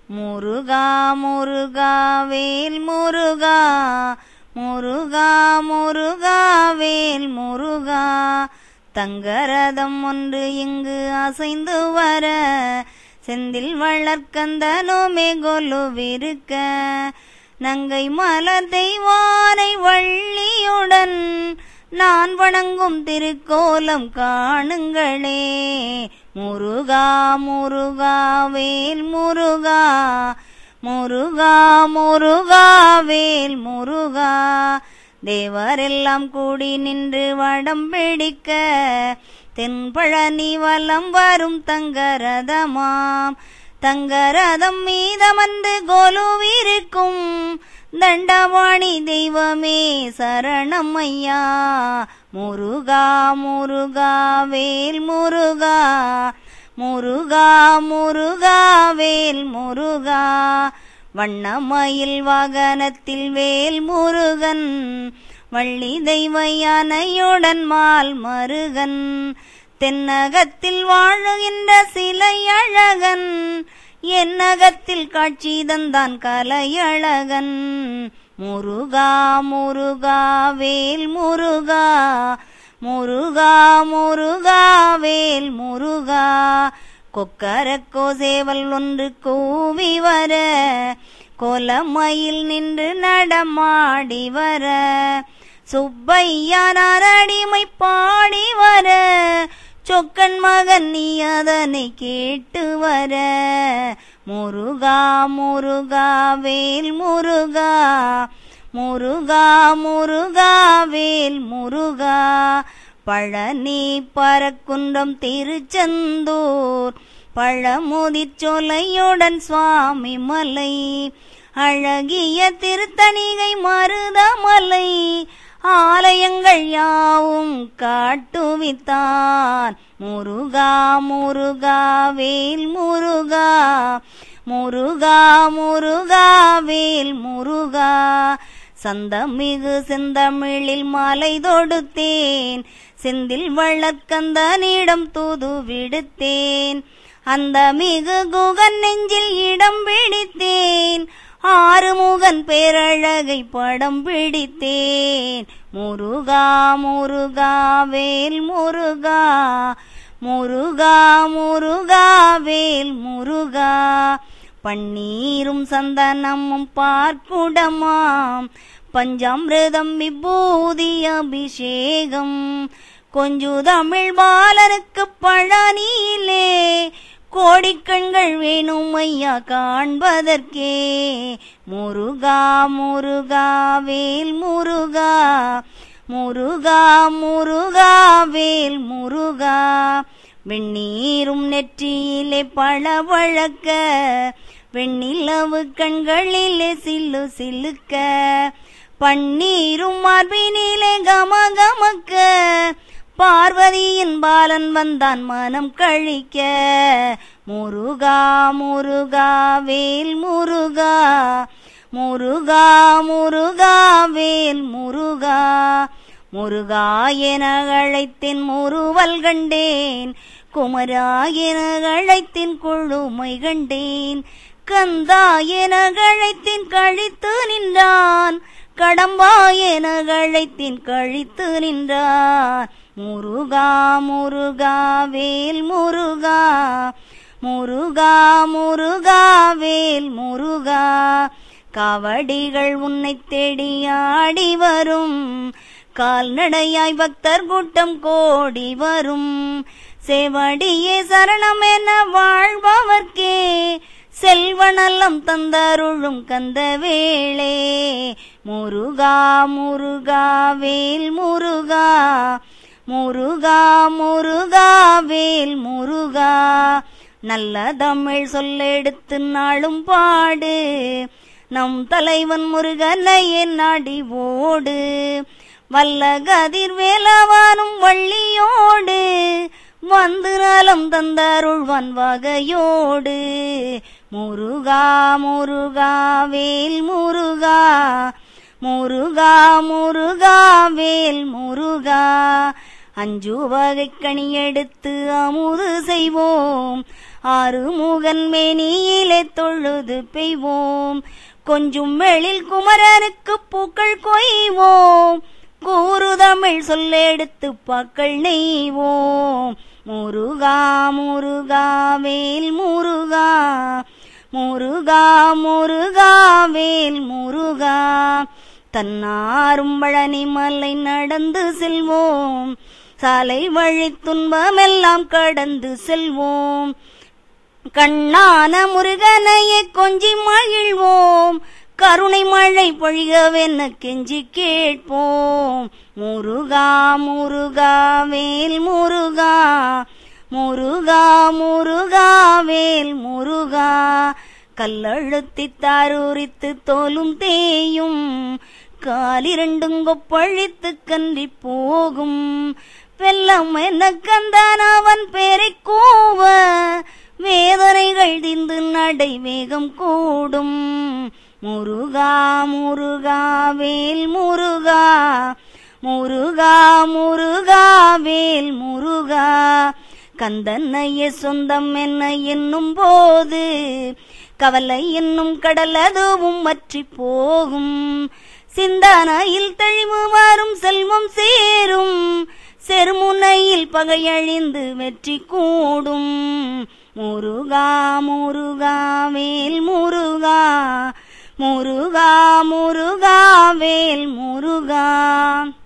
முருகா முருகா வேல் முருகா முருகா முருகா வேல் முருகா தங்கரதம் ஒன்று இங்கு அசைந்து வர செந்தில் வளர்க்கந்தனுமே கொலுவிருக்க நங்கை மலர் தெய்வானை வள்ளியுடன் நான் வணங்கும் திருக்கோலம் காணுங்களே முருகா முருகா வேல் முருகா முருகா முருகா வேல் முருகா தேவரெல்லாம் கூடி நின்று வடம் பிடிக்க தென்பழனி வலம் வரும் தங்கரதமாம் தங்கரதம் மீதமந்து கொலுவிருக்கும் தண்டவாணி தெய்வமே சரணம் ஐயா முருகா முருகா வேல் முருகா முருகா முருகா வேல் முருகா வண்ணமயில் வாகனத்தில் வேல் முருகன் வள்ளி தெய்வ யானையுடன் மால் மருகன் தென்னகத்தில் வாழுகின்ற சிலை அழகன் என்னகத்தில் காட்சி தந்தான் கலையழகன் முருகா முருகா வேல் முருகா முருகா முருகா வேல் முருகா கொக்கரக்கோ சேவல் ஒன்று கூவி வர கோலமயில் நின்று நடமாடி வர சுப்பையானார் அடிமை பாடி வர சொக்கன் மகன் நீ அதனை கேட்டு வர முருகா முருகா வேல் முருகா முருகா முருகா வேல் முருகா பழனி பறக்குன்றம் திருச்செந்தூர் பழமுதிர் சோலையுடன் சுவாமி மலை அழகிய திருத்தணிகை மருதமலை ஆலயங்கள் யாவும் காட்டுவித்தான் முருகா முருகா வேல் முருகா முருகா முருகா வேல் முருகா சந்தமிகு செந்தமிழில் மாலை தொடுத்தேன் செந்தில் வழக்கந்தனிடம் தூது விடுத்தேன் அந்த மிகு குகன் நெஞ்சில் இடம் பிடித்தேன் ஆறுமுகன் பேரழகை படம் பிடித்தேன் முருகா முருகா வேல் முருகா முருகா முருகா வேல் முருகா பன்னீரும் சந்தனமும் பார்க்குடமாம் பஞ்சாமிரதம் விபூதி அபிஷேகம் கொஞ்சு தமிழ் பாலனுக்கு பழனியிலே கோடிக்கண்கள் வேணும் ஐயா காண்பதற்கே முருகா முருகா வேல் முருகா முருகா முருகா வேல் முருகா வெந்நீரும் நெற்றியிலே பளவழக்க வெண்ணிலவு கண்களிலே சில்லு சில்லுக்க பன்னீரும் மார்பினிலே கமகமக்க பார்வதியின் பாலன் வந்தான் மனம் கழிக்க முருகா முருகா வேல் முருகா முருகா முருகா வேல் முருகா முருகா என அழைத்தேன் முருவல் கண்டேன் குமரா என அழைத்தேன் கொழுமை கண்டேன் கந்தா என அழைத்தேன் கழித்து நின்றான் கடம்பா என அழைத்தேன் கழித்து நின்றான் முருகா முருகா வேல் முருகா முருகா முருகா வேல் முருகா காவடிகள் உன்னை தேடி ஆடி வரும் கால்நடையாய் பக்தர் கூட்டம் கோடி வரும் செவடியே சரணம் என வாழ்பவர்க்கே செல்வநல்லம் தந்தருளும் கந்த வேளே முருகா முருகா வேல் முருகா முருகா முருகா வேல் முருகா நல்ல தமிழ் சொல்லெடுத்து நாளும் பாடு நம் தலைவன் முருகனை நாடி ஓடு வல்ல கதிர் வேலவானும் வள்ளியோடு வந்து நலம் தந்தருள்வான் வகையோடு முருகா முருகா வேல் முருகா முருகா முருகா வேல் முருகா அஞ்சு வகை கனி எடுத்து அமுது செய்வோம் ஆறுமுகன் மேனியிலே தொழுது பெய்வோம் கொஞ்சும் மேளில் குமரனுக்கு பூக்கள் கொய்வோம் கூறுதமிழ் சொல்லெடுத்து பாக்கள் நெய்வோம் முருகா முருகா வேல் முருகா முருகா முருகா வேல் முருகா தன்னாரும் பழனி மலை நடந்து செல்வோம் சாலை வழி துன்பமெல்லாம் கடந்து செல்வோம் கண்ணான முருகனையே கொஞ்சி மகிழ்வோம் கருணை மழை பொழிகவென கெஞ்சி கேட்போம் முருகா முருகா வேல் முருகா முருகா முருகா வேல் முருகா கல்லழுத்தி தாரூரித்து தோலும் தேயும் காலிரண்டும் கொப்பழித்து கன்றி போகும் வெள்ளம் என்ன கந்தான் அவன் பேரை கூவ வேதனைகள் திந்து நடை வேகம் கூடும் முருகா முருகா வேல் முருகா முருகா முருகா வேல் முருகா கந்தன்னைய சொந்தம் என்ன என்னும் போது கவலை என்னும் கடல் அதுவும் மற்றி போகும் சிந்தனையில் தெளிவு வரும் செல்வம் சேரும் செருமுனையில் பகையழிந்து வெற்றி கூடும் முருகா முருகா வேல் முருகா முருகா முருகா வேல் முருகா